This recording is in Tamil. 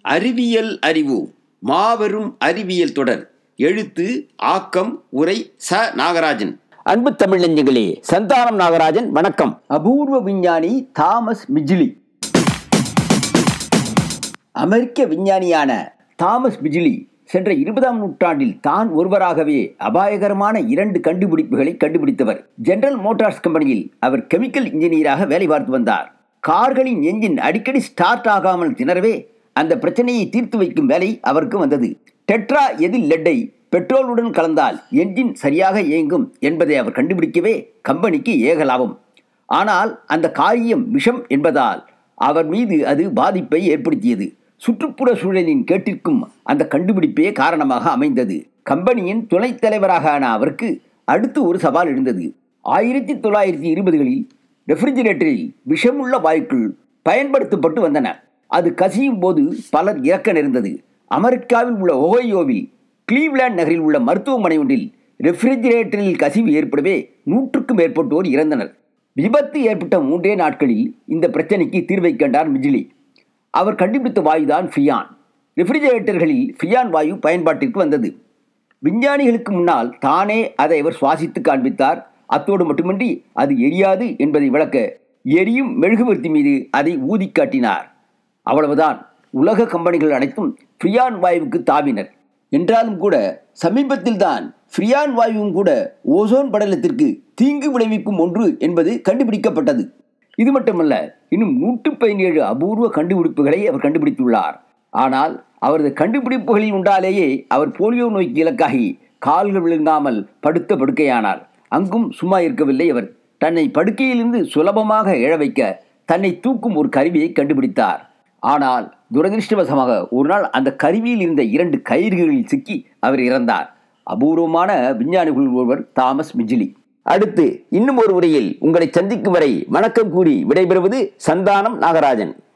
அறிவியல் அறிவு மாபெரும் அறிவியல் தொடர் எழுத்து ஆக்கம் உரை ச நாகராஜன் அன்பு தமிழ் நெஞ்சங்களே சந்தானம் நாகராஜன் வணக்கம் அபூர்வ விஞ்ஞானி தாமஸ் மிஜிலி அமெரிக்க விஞ்ஞானியான தாமஸ் மிஜிலி சென்ற இருபதாம் நூற்றாண்டில் தான் ஒருவராகவே அபாயகரமான இரண்டு கண்டுபிடிப்புகளை கண்டுபிடித்தவர் ஜெனரல் மோட்டார்ஸ் கம்பெனியில் அவர் கெமிக்கல் இன்ஜினியராக வேலை பார்த்து வந்தார் கார்களின் என்ஜின் அடிக்கடி ஸ்டார்ட் ஆகாமல் திணறவே அந்த பிரச்சனையை தீர்த்து வைக்கும் வேலை அவருக்கு வந்தது டெட்ரா எதில் லெட்டை பெட்ரோலுடன் கலந்தால் என்ஜின் சரியாக இயங்கும் என்பதை அவர் கண்டுபிடிக்கவே கம்பெனிக்கு ஏக லாபம் ஆனால் அந்த காரியம் விஷம் என்பதால் அவர் மீது அது பாதிப்பை ஏற்படுத்தியது சுற்றுப்புற சூழலின் கேட்டிற்கும் அந்த கண்டுபிடிப்பே காரணமாக அமைந்தது கம்பெனியின் துணைத் தலைவராக ஆன அவருக்கு அடுத்து ஒரு சவால் எழுந்தது ஆயிரத்தி தொள்ளாயிரத்தி இருபதுகளில் ரெஃப்ரிஜிரேட்டரில் விஷமுள்ள வாயுக்கள் பயன்படுத்தப்பட்டு வந்தன அது கசியும் போது பலர் இறக்க நேர்ந்தது அமெரிக்காவில் உள்ள ஒஹோயோவில் கிளீவ்லாண்ட் நகரில் உள்ள மருத்துவமனை ஒன்றில் ரெஃப்ரிஜிரேட்டரில் கசிவு ஏற்படவே நூற்றுக்கும் மேற்பட்டோர் இறந்தனர் விபத்து ஏற்பட்ட மூன்றே நாட்களில் இந்த பிரச்சனைக்கு தீர்வை கண்டார் மிஜிலி அவர் கண்டுபிடித்த வாயுதான் ஃபியான் ரெஃப்ரிஜரேட்டர்களில் ஃபியான் வாயு பயன்பாட்டிற்கு வந்தது விஞ்ஞானிகளுக்கு முன்னால் தானே அதை அவர் சுவாசித்து காண்பித்தார் அத்தோடு மட்டுமின்றி அது எரியாது என்பதை விளக்க எரியும் மெழுகுவர்த்தி மீது அதை ஊதி காட்டினார் அவ்வளவுதான் உலக கம்பெனிகள் அனைத்தும் ஃப்ரியான் வாயுவுக்கு தாவினர் என்றாலும் கூட சமீபத்தில் தான் ஃப்ரியான் வாயுவும் கூட ஓசோன் படலத்திற்கு தீங்கு விளைவிக்கும் ஒன்று என்பது கண்டுபிடிக்கப்பட்டது இது மட்டுமல்ல இன்னும் நூற்று பதினேழு அபூர்வ கண்டுபிடிப்புகளை அவர் கண்டுபிடித்துள்ளார் ஆனால் அவரது கண்டுபிடிப்புகளில் உண்டாலேயே அவர் போலியோ நோய்க்கு இலக்காகி கால்கள் விழுங்காமல் படுத்த படுக்கையானார் அங்கும் சும்மா இருக்கவில்லை அவர் தன்னை படுக்கையிலிருந்து சுலபமாக எழ வைக்க தன்னை தூக்கும் ஒரு கருவியை கண்டுபிடித்தார் ஆனால் துரதிருஷ்டவசமாக ஒரு நாள் அந்த கருவியில் இருந்த இரண்டு கயிறுகளில் சிக்கி அவர் இறந்தார் அபூர்வமான விஞ்ஞானிகள் ஒருவர் தாமஸ் மிஜிலி அடுத்து இன்னும் ஒரு உரையில் உங்களை சந்திக்கும் வரை வணக்கம் கூறி விடைபெறுவது சந்தானம் நாகராஜன்